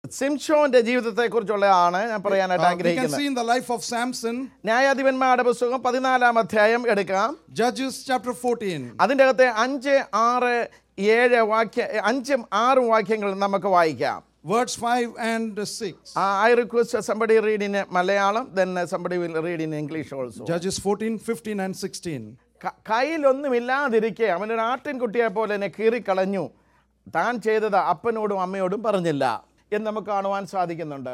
സിംഷോന്റെ ജീവിതത്തെ കുറിച്ചുള്ളതാണ് ഞാൻ പറയാനായിട്ട് Uh, we can ആഗ്രഹിക്കുന്നത് see in the life of Samson, ന്യായാധിപന്മാരുടെ പുസ്തകം പതിനാലാം അധ്യായം എടുക്കാം Judges chapter 14. അതിൻ്റെ അകത്തെ അഞ്ച് ആറ് ഏഴ് വാക്യ അഞ്ചും ആറും വാക്യങ്ങൾ നമുക്ക് വായിക്കാം Words 5 and 6. I request somebody read in Malayalam then somebody will read in English also Judges 14, 15, and 16. കയ്യിലൊന്നുമില്ലാതിരിക്കെ അവനൊരു ആട്ടിൻകുട്ടിയെ പോലെ എന്നെ കീറിക്കളഞ്ഞു താൻ ചെയ്തത് അപ്പനോടും അമ്മയോടും പറഞ്ഞില്ല എന്ന് നമുക്ക് കാണുവാൻ സാധിക്കുന്നുണ്ട്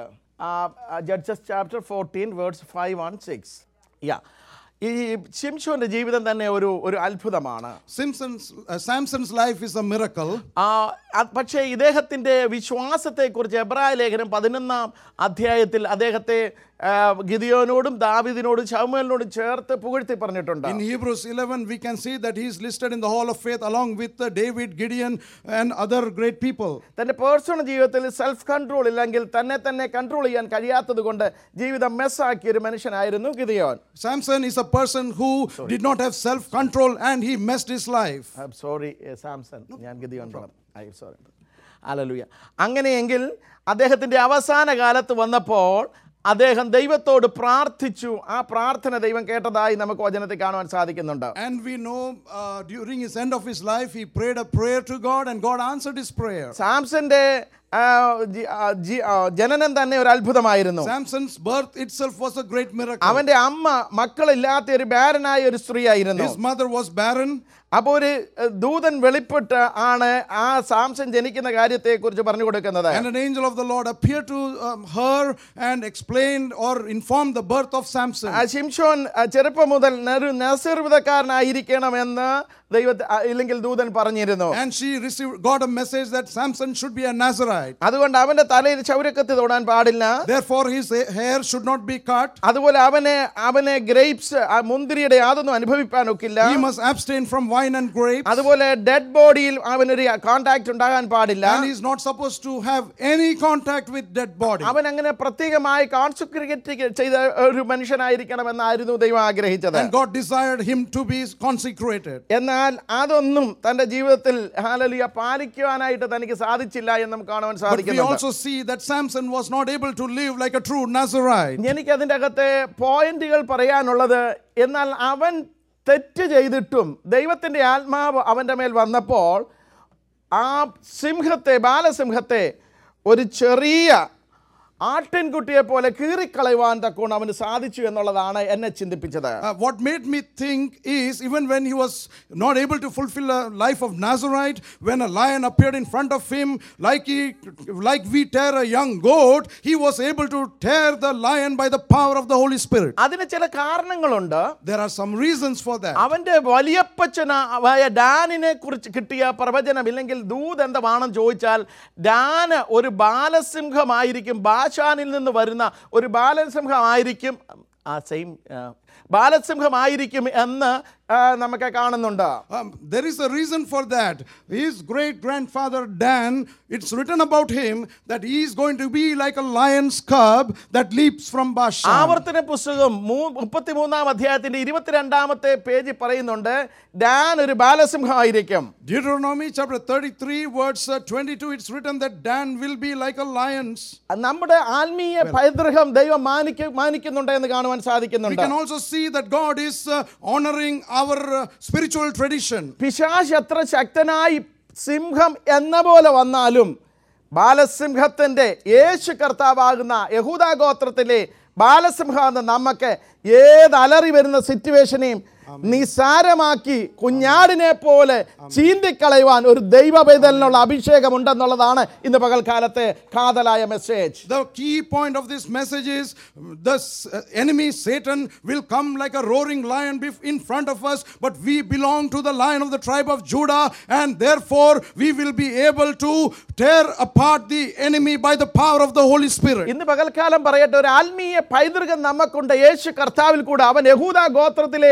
Judges chapter fourteen words five one six yeah ഈ ശിംഷോന്റെ ജീവിതം തന്നെ ഒരു ഒരു അത്ഭുതമാണ് Simpson's, uh, Samson's life is a miracle. ആ, അത് പക്ഷേ ഇദ്ദേഹത്തിൻ്റെ വിശ്വാസത്തെക്കുറിച്ച് എബ്രായ ലേഖനം പതിനൊന്നാം അധ്യായത്തിൽ അദ്ദേഹത്തെ ആ, ഗിദിയോനോടും ദാവിദിനോടും ശൗമേലിനോടും ചേർത്ത് പുകഴ്ത്തി പറഞ്ഞിട്ടുണ്ട് In Hebrews 11, we can see that he is listed in the Hall of Faith along with uh, David, Gideon, and other great people. തൻ്റെ പേഴ്സണൽ ജീവിതത്തിൽ സെൽഫ് കൺട്രോൾ ഇല്ലെങ്കിൽ തന്നെ തന്നെ കൺട്രോൾ ചെയ്യാൻ കഴിയാത്തത് കൊണ്ട് ജീവിതം മെസ്സാക്കിയ ഒരു മനുഷ്യനായിരുന്നു Gideon Samson is a person who did not have self control and he messed his life. Sorry Samson ഞാൻ ഗിദിയോൻ പറഞ്ഞു ഐ സോറി അലലുയ അങ്ങനെയെങ്കിൽ അദ്ദേഹത്തിൻ്റെ അവസാന കാലത്ത് വന്നപ്പോൾ അദ്ദേഹം ദൈവത്തോട് പ്രാർത്ഥിച്ചു ആ പ്രാർത്ഥന ദൈവം കേട്ടതായി നമുക്ക് വചനത്തിൽ കാണുവാൻ സാധിക്കുന്നുണ്ട് And we know uh, during his end of his life, he prayed a prayer to God and God answered his prayer. സാംസന്റെ ആ, ജി- ആ, ജി- ആ, ജനനം തന്നെ ഒരു അത്ഭുതമായിരുന്നു Samson's birth itself was a great miracle. അവന്റെ അമ്മ മക്കളില്ലാത്ത ഒരു ബാരനായ ഒരു സ്ത്രീയായിരുന്നു His mother was barren. അപ്പോൾ ഒരു എഹ്, ദൂതൻ വെളിപ്പെട്ട് ആണ് ആ സാംസൺ ജനിക്കുന്ന കാര്യത്തെക്കുറിച്ച് പറഞ്ഞു കൊടുക്കുന്നത് And an angel of the Lord appeared to um, her and explained or informed the birth of Samson. ആ ശിംഷോൻ ആ, ചെറുപ്പം മുതൽ ഒരു നസീർവിതക്കാരനായിരിക്കണമെന്ന് ദൈവത്തെ ആ, ഇല്ലെങ്കിൽ ദൂതൻ പറഞ്ഞിരുന്നു And she received, got a message that Samson should be a Nazarite. അതുകൊണ്ട് അവന്റെ തലയിൽ ചൗരക്കത്തി തൊടാൻ പാടില്ല Therefore, his hair should not be cut. അതുപോലെ അവനെ അവനെ ഗ്രേപ്സ് മുന്തിരിയുടെ യാതൊന്നും അനുഭവിപ്പാൻ ഒക്കില്ല He must abstain from wine and grapes. അതുപോലെ ഡെഡ് ബോഡിയിൽ അവനൊരു കോണ്ടാക്ട് ഉണ്ടാകാൻ പാടില്ല And he's not supposed to have any contact with dead body. അവൻ അങ്ങനെ പ്രത്യേകമായി കോൺസെക്രേറ്റ് ചെയ്ത ഒരു മനുഷ്യനായിരിക്കണമെന്നായിരുന്നു ദൈവം ആഗ്രഹിച്ചത് And God desired him to be consecrated. എന്നാൽ അതൊന്നും തന്റെ ജീവിതത്തിൽ ഹാലലിയ പാലിക്കുവാനായിട്ട് തനിക്ക് സാധിച്ചില്ല എന്ന് നമുക്ക് കാണുവാൻ But we സാധിക്കുന്നുണ്ട് also see that Samson was not able to live like a true Nazarite. എനിക്ക് അതിൻ്റെ അകത്തെ പോയിന്റുകൾ പറയാനുള്ളത് എന്നാൽ അവൻ തെറ്റ് ചെയ്തിട്ടും ദൈവത്തിൻ്റെ ആത്മാവ് അവൻ്റെ മേൽ വന്നപ്പോൾ ആ സിംഹത്തെ ബാലസിംഹത്തെ ഒരു ചെറിയ ആട്ടിൻകുട്ടിയെ പോലെ കീറിക്കളയുവാൻ തക്കോണം അവന് സാധിച്ചു എന്നുള്ളതാണ് എന്നെ ചിന്തിപ്പിച്ചത് Uh, what made me think is even when he was not able to fulfill a life of Nazarite, when a lion appeared in front of him, like he, like we tear a young goat, he was able to tear the lion by the power of the Holy Spirit. അതിന് ചില കാരണങ്ങളുണ്ട് There are some reasons for that. അവന്റെ വലിയപ്പച്ചനായ ഡാനിനെ കുറിച്ച് കിട്ടിയ പ്രവചനം ഇല്ലെങ്കിൽ ദൂത് എന്താണെന്ന് ചോദിച്ചാൽ ഡാന് ഒരു ബാലസിംഹമായിരിക്കും ബാഷാനിൽ നിന്ന് വരുന്ന ഒരു ബാലസിംഹമായിരിക്കും ആ സെയിം ബാലസിംഹമായിരിക്കും എന്ന് ആ, നമുക്ക് കാണുന്നുണ്ട് Um, there is a reason for that. His great grandfather Dan, it's written about him that he is going to be like a lion's cub that leaps from Bashan. ആവർത്തന പുസ്തകം മുപ്പത്തിമൂന്നാം അധ്യായത്തിന്റെ ഇരുപത്തിരണ്ടാമത്തെ പേജ് പറയുന്നുണ്ട് ഡാൻ ഒരു ബാലസിംഹമായിരിക്കും Deuteronomy chapter 33, verse uh, 22, it's written that Dan will be like a lion's. നമ്മുടെ ആത്മീയ പൈതൃകം ദൈവം മാനിക്ക മാനിക്കുന്നുണ്ട് എന്ന് കാണുവാൻ We സാധിക്കുന്നുണ്ട് can also see that God is uh, honoring our uh, spiritual tradition. പിശാശ് എത്ര ശക്തനായി സിംഹം എന്ന പോലെ വന്നാലും ബാലസിംഹത്തിൻ്റെ യേശു കർത്താവാകുന്ന യഹൂദ ഗോത്രത്തിലെ ബാലസിംഹം എന്ന നമുക്ക് ഏത് അലറി വരുന്ന സിറ്റുവേഷനെയും നിസാരമാക്കി കുഞ്ഞാടിനെ പോലെ ചീന്തിക്കളയുവാൻ ഒരു ദൈവ പൈതലിനുള്ള അഭിഷേകം ഉണ്ടെന്നുള്ളതാണ് ഇന്ന് പകൽക്കാലത്തെ കാതലായ message The key point of this message is the s- uh, enemy Satan will come like a roaring lion bef- in front of us, but we belong to the lion of the tribe of Judah, and therefore we will be able to tear apart the enemy by the power of the Holy Spirit. ഇന്ന് പകൽക്കാലം പറയട്ടെ ഒരു ആത്മീയ പൈതൃകം നമുക്കുണ്ട് യേശു കർത്താവിൽ കൂടെ അവൻ യഹൂദ ഗോത്രത്തിലെ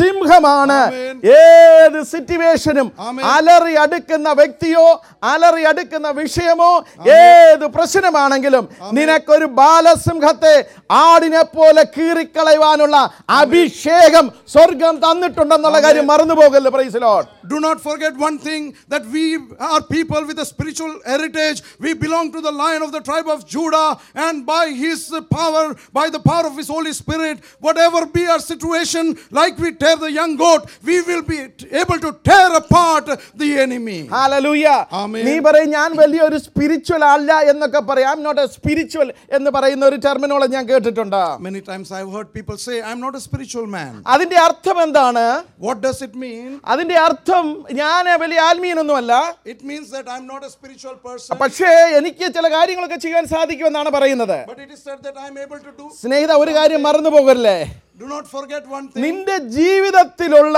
സിംഹമാണ് Amen. ഏത് സിറ്റുവേഷനും Amen. അലറി അടുക്കുന്ന വ്യക്തിയോ അലറി അടുക്കുന്ന വിഷയമോ ഏത് പ്രശ്നമാണെങ്കിലും നിനക്കൊരു ബാലസിംഹത്തെ ആടിനെ പോലെ കീറിക്കളയുവാനുള്ള അഭിഷേകം സ്വർഗം തന്നിട്ടുണ്ടെന്നുള്ള കാര്യം മറന്നു പോകല്ലോ പ്രൈസിലോട്ട് Do not forget one thing that we are people with a spiritual heritage. We belong to the lion of the tribe of Judah, and by his power, by the power of his Holy Spirit, whatever be our situation, like we tear the young goat, we will be able to tear apart the enemy. Hallelujah Amen. നീ പറയും ഞാൻ വലിയൊരു spiritual അല്ല എന്നൊക്കെ പറയാം not A spiritual എന്ന് പറയുന്ന ഒരു ടെർമിനോളജി ഞാൻ കേട്ടിട്ടുണ്ട് Many times I've heard people say, I'm not a spiritual man. അതിന്റെ അർത്ഥം എന്താണ് What does it mean? അതിന്റെ അർത്ഥം ഞാൻ വലിയ ആത്മീയനൊന്നുമല്ല It means that I'm not a spiritual person, പക്ഷേ എനിക്ക് ചില കാര്യങ്ങളൊക്കെ ചെയ്യാൻ സാധിക്കുമെന്നാണ് പറയുന്നത് but it is said that I'm able to do. സ്നേഹിത ഒരു കാര്യം മറന്നു പോകല്ലേ Do not forget one thing. നിന്റെ ജീവിതത്തിലുള്ള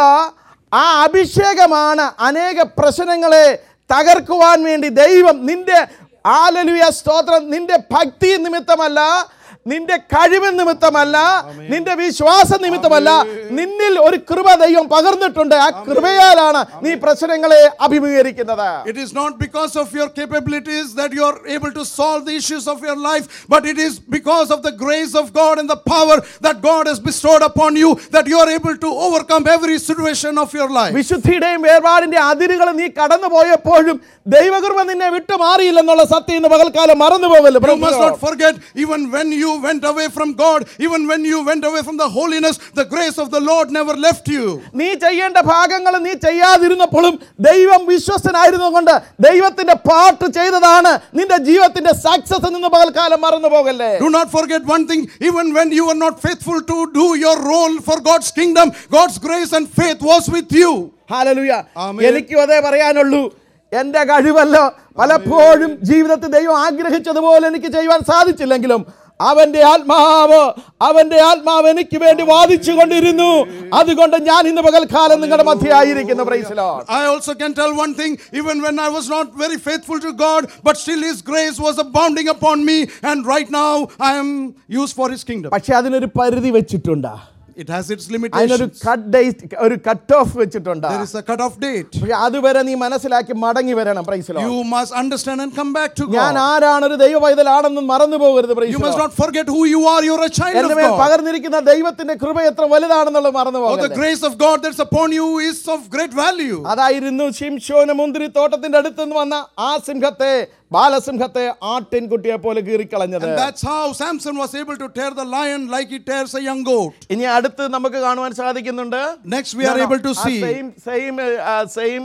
ആ അഭിഷേകമാണ് അനേക പ്രശ്നങ്ങളെ തകർക്കുവാൻ വേണ്ടി ദൈവം നിന്റെ ആലലുയ സ്തോത്രം നിന്റെ ഭക്തി നിമിത്തമല്ല നിന്റെ കഴിവ് നിമിത്തമല്ല നിന്റെ വിശ്വാസ നിമിത്തമല്ല നിന്നിൽ ഒരു കൃപ ദൈവം പകർന്നിട്ടുണ്ട് ആ കൃപയാലാണ് നീ പ്രശ്നങ്ങളെ അഭിമുഖീകരിക്കുന്നത് It is not because of your capabilities that you are able to solve the issues of your life, but it is because of the grace of God and the power that God has bestowed upon you that you are able to overcome every situation of your life. വിശുദ്ധിയുടെയും വേർപാടിന്റെ അതിരുകൾ നീ കടന്നു പോയപ്പോഴും ദൈവകൃപ നിന്നെ വിട്ടുമാറിയില്ലെന്നുള്ള സത്യം ഇന്ന് പകൽക്കാലം മറന്നു പോകല്ലോ You must not forget, even when you went away from God, even when you went away from the holiness, the grace of the Lord never left you. നീ ചെയ്യേണ്ട ഭാഗങ്ങൾ നീ ചെയ്യാതിരുന്നപ്പോഴും ദൈവം വിശ്വസ്തനായിരുന്നുകൊണ്ട് ദൈവത്തിന്റെ പാട്ട് ചെയ്തതാണ് നിന്റെ ജീവിതത്തിന്റെ സക്സസ് നിന്ന് പകൽക്കാലം മറന്നു പോകല്ലേ Do not forget one thing, even when you were not faithful to do your role for God's kingdom, God's grace and faith was with you. ഹാലലുയ ആമേൻ. എനിക്കും അതേ പറയാനുള്ളൂ എൻ്റെ കഴിവല്ല പലപ്പോഴും ജീവിതത്തിൽ ദൈവം ആഗ്രഹിച്ചതുപോലെ എനിക്ക് ചെയ്യുവാൻ സാധിച്ചില്ലെങ്കിലും അവന്റെ ആത്മാവ് അവന്റെ ആത്മാവ് എനിക്ക് വേണ്ടി വാദിച്ചു കൊണ്ടിരുന്നു അതുകൊണ്ട് ഞാൻ ഇന്ന് പകൽക്കാലം നിങ്ങളുടെ മധ്യയായിരിക്കുന്നു പ്രൈസലോ I also can tell one thing, even when I was not very faithful to God, but still His grace was abounding upon me, and right now I am used for His kingdom. പക്ഷെ അതിനൊരു പരിധി വെച്ചിട്ടുണ്ട് It has its അതിനൊരു limitations. Cut date ഒരു cut off വെച്ചിട്ടുണ്ട് There is a cut-off date. പക്ഷെ അതുവരെ നീ മനസ്സിലാക്കി മടങ്ങി വരണം പ്രൈസലോ You must understand and come back to ഞാൻ God. ആരാണ് ഒരു ദൈവ പൈതലാണെന്ന് മറന്നു പോകരുത് You must praise the Lord not forget who you are. You're a child of എന്റെ മേൽ God. പകർന്നിരിക്കുന്ന ദൈവത്തിന്റെ കൃപ എത്ര വലുതാണെന്നുള്ളത് മറന്നു Oh, the പോകരുത് grace of God that's upon you is of great value. അതായിരുന്നു ശിംഷോന് മുന്തിരി തോട്ടത്തിന്റെ അടുത്ത് നിന്ന് വന്ന ആ സിംഹത്തെ ബാലസിംഹത്തെ ആട്ടിൻകുട്ടിയെ പോലെ കീറിക്കളഞ്ഞത് And that's how Samson was able to tear the lion like he tears a young goat. ഇനി അടുത്ത് നമുക്ക് കാണുവാൻ സാധിക്കുന്നുണ്ട് Next, we are able to see. Same same same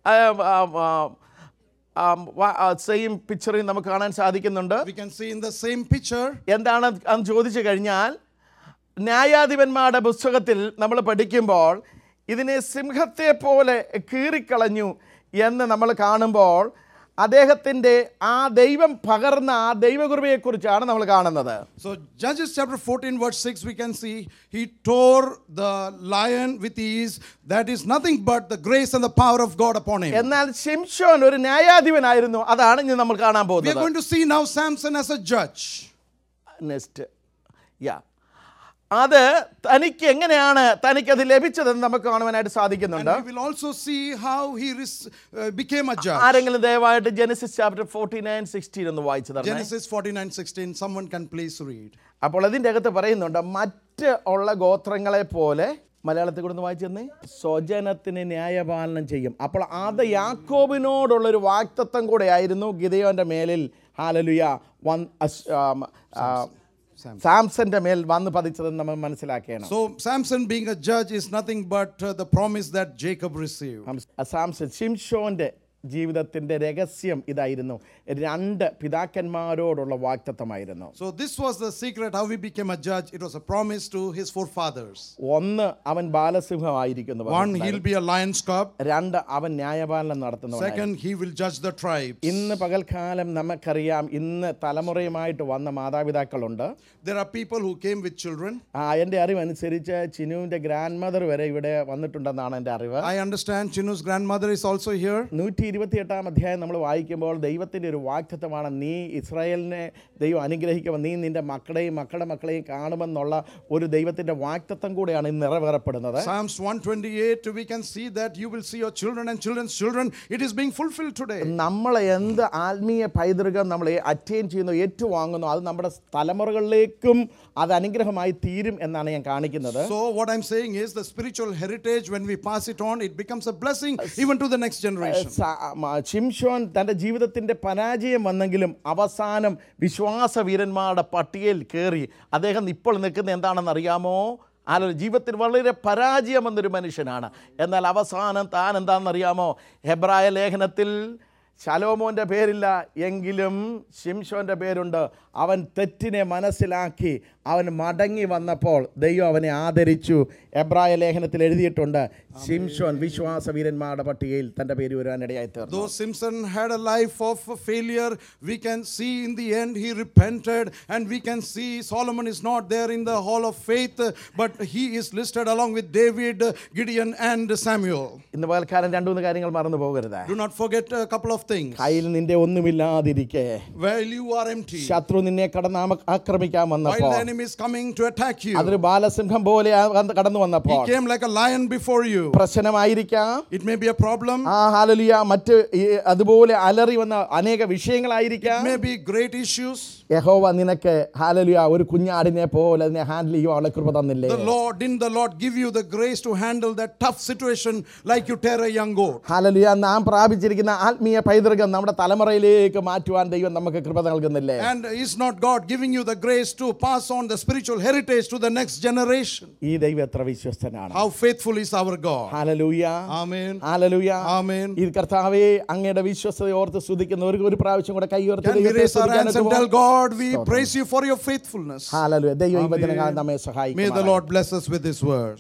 same പിക്ചറിൽ നമുക്ക് കാണാൻ സാധിക്കുന്നുണ്ട് We can see in the same picture. എന്താണ് എന്ന് ചോദിച്ചു കഴിഞ്ഞാൽ ന്യായാധിപന്മാരുടെ പുസ്തകത്തിൽ നമ്മൾ പഠിക്കുമ്പോൾ ഇതിനെ സിംഹത്തെ പോലെ കീറിക്കളഞ്ഞു എന്ന് നമ്മൾ കാണുമ്പോൾ അദ്ദേഹത്തിൻ്റെ ആ ദൈവം പകർന്ന ആ ദൈവകൃപയെക്കുറിച്ചാണ് നമ്മൾ കാണുന്നത് So, Judges chapter 14, verse 6, we can see he tore the lion with ease. That is nothing but the grace and the power of God upon him. എന്നാൽ ശിംഷോൻ ഒരു ന്യായാധിപനായിരുന്നു അതാണ് ഇനി നമ്മൾ കാണാൻ We are പോകുന്നത് going to see now Samson as a judge. Next yeah അത് തനിക്ക് എങ്ങനെയാണ് തനിക്കത് ലഭിച്ചതെന്ന് നമുക്ക് കാണുവാനായിട്ട് And സാധിക്കുന്നുണ്ട് we will also see how he res- uh, became a judge. ആരെങ്കിലും ദയവായിട്ട് Genesis chapter forty nine sixteen ഒന്ന് വായിച്ചു തരണേ Genesis 49 16. Someone can please read. അപ്പോൾ അതിൻ്റെ അകത്ത് പറയുന്നുണ്ട് മറ്റ് ഉള്ള ഗോത്രങ്ങളെ പോലെ മലയാളത്തിൽ കൂടെ ഒന്ന് വായിച്ചു തന്നെ സ്വജനത്തിന് ന്യായപാലനം ചെയ്യും അപ്പോൾ അത് യാക്കോബിനോടുള്ളൊരു വാക്തത്വം കൂടെ ആയിരുന്നു ഗിതയോൻ്റെ മേലിൽ ഹാലലുയ വൻ അസ്- ആം, ആ, സാംസന്റെ മേൽ വന്ന് പതിച്ചതെന്ന് നമ്മൾ മനസ്സിലാക്കണം So, Samson being a judge is nothing but uh, the promise that Jacob received. Sam- Samson ഷിംഷോന്റെ ജീവിതത്തിന്റെ രഹസ്യം ഇതായിരുന്നു രണ്ട് പിതാക്കന്മാരോടുള്ള വാക്തത്വമായിരുന്നു So, this was the secret how he became a judge. It was a promise to his forefathers. ഒന്ന് അവൻ ബാലസിംഹമായിരിക്കുന്നു One, he'll be a lion's cub. രണ്ട് അവൻ ന്യായപാലനം നടത്തുന്നവൻ Second, he will judge the tribes. ഇന്ന് പകൽക്കാലം നമുക്കറിയാം ഇന്ന് തലമുറയുമായിട്ട് വന്ന മാതാപിതാക്കളുണ്ട് There are people who came with children. ആ എൻ്റെ അറിവനുസരിച്ച് ചിനുവിൻ്റെ ഗ്രാൻഡ് മദർ വരെ ഇവിടെ വന്നിട്ടുണ്ടെന്നാണ് എൻ്റെ അറിവ് I understand Chinu's grandmother is also here. നൂറ്റി ഇരുപത്തിയെട്ടാം അധ്യായം നമ്മൾ വായിക്കുമ്പോൾ ദൈവത്തിൻ്റെ ഒരു വാക്തത്വമാണ് നീ ഇസ്രായേലിനെ ദൈവം അനുഗ്രഹിക്കുമ്പോൾ നീ നിൻ്റെ മക്കളെയും മക്കളുടെ മക്കളെയും കാണുമെന്നുള്ള ഒരു ദൈവത്തിൻ്റെ വാക്തത്വം കൂടെയാണ് ഇന്ന് നിറവേറപ്പെടുന്നത് Psalms 128, we can see that you will see your children and children's children. It is being fulfilled today. നമ്മൾ എന്ത് ആത്മീയ പൈതൃകം നമ്മൾ അറ്റൈൻ ചെയ്യുന്നു ഏറ്റുവാങ്ങുന്നു അത് നമ്മുടെ തലമുറകളിലേക്കും അത് അനുഗ്രഹമായി തീരും എന്നാണ് ഞാൻ കാണിക്കുന്നത് So, what I'm saying is the spiritual heritage, when we pass it on, it becomes a blessing even to the next generation. സ- മ- ശിംശോൻ തൻ്റെ ജീവിതത്തിൻ്റെ പരാജയം വന്നെങ്കിലും അവസാനം വിശ്വാസ വീരന്മാരുടെ പട്ടികയിൽ കയറി അദ്ദേഹം ഇപ്പോൾ നിൽക്കുന്ന എന്താണെന്ന് അറിയാമോ ആലോ ജീവിതത്തിൽ വളരെ പരാജയം വന്നൊരു മനുഷ്യനാണ് എന്നാൽ അവസാനം താൻ എന്താണെന്നറിയാമോ ഹെബ്രായ ലേഖനത്തിൽ ശലോമോൻ്റെ പേരില്ല എങ്കിലും ശിംഷോൻ്റെ പേരുണ്ട് അവൻ തെറ്റിനെ മനസ്സിലാക്കി അവൻ മടങ്ങി വന്നപ്പോൾ ദൈവം അവനെ ആദരിച്ചു എബ്രായ ലേഖനത്തിൽ എഴുതിയിട്ടുണ്ട് ശിംഷോൻ വിശ്വാസവീരന്മാരുടെ പട്ടികയിൽ തൻ്റെ പേര് വരാനിടയായി തീർന്നു Though Simpson had a life of failure, we can see in the end he repented, and we can see Solomon is not there in the hall of faith, but he is listed along with David, Gideon, and Samuel. ഇന്ന് പകൽക്കാലം രണ്ടു മൂന്ന് കാര്യങ്ങൾ മറന്നു പോകരുത് Do not forget a couple of things. കയ്യിൽ നിന്റെ ഒന്നുമില്ലാതിരിക്കെ While you are empty, ശത്രു നിന്നെ കടന്ന് ആമ- ആക്രമിക്കാൻ while വന്നപ്പോൾ the enemy is coming to attack you, അതൊരു ബാലസിംഹം പോലെ ആ വന്ന് കടന്നു he വന്നപ്പോൾ came like a lion before you. പ്രശ്നമായിരിക്കാം It may be a problem, ആ ഹാലലിയ മറ്റ് ഈ അതുപോലെ അലറി വന്ന അനേക വിഷയങ്ങളായിരിക്കാം may be great issues. യഹോവ നിനക്ക് ഹാലലിയ ഒരു കുഞ്ഞാടിനെ പോലെ അതിനെ ഹാൻഡിൽ ചെയ്യുവാനുള്ള കൃപ തന്നില്ലേ The Lord, didn't the Lord give you the grace to handle that tough situation like you tear a young goat? ഹാലലിയ നാം പ്രാപിച്ചിരിക്കുന്ന ആത്മീയ പൈതൃകം നമ്മുടെ തലമുറയിലേക്ക് മാറ്റുവാൻ ദൈവം നമുക്ക് കൃപ നൽകുന്നില്ലേ And is not God giving you the grace to pass on the spiritual heritage to the next generation? ഈ ദൈവം എത്ര വിശ്വസ്തനാണ് How faithful is our God? Hallelujah Amen. Hallelujah Amen. ഈ കർത്താവെ അങ്ങയുടെ വിശ്വസ്തത ഓർത്ത് സ്തുതിക്കുന്ന ഒരു ഒരു പ്രാവശ്യം കൂടെ കൈ ഉയർത്തി Can we ദൈവത്തെ raise our hands and tell സ്തുതിക്കാനായിട്ട് God, we praise you for your faithfulness? Hallelujah ദൈവം ഈ വചനകാലം നമ്മെ May the സഹായിക്കും Lord bless us with His words.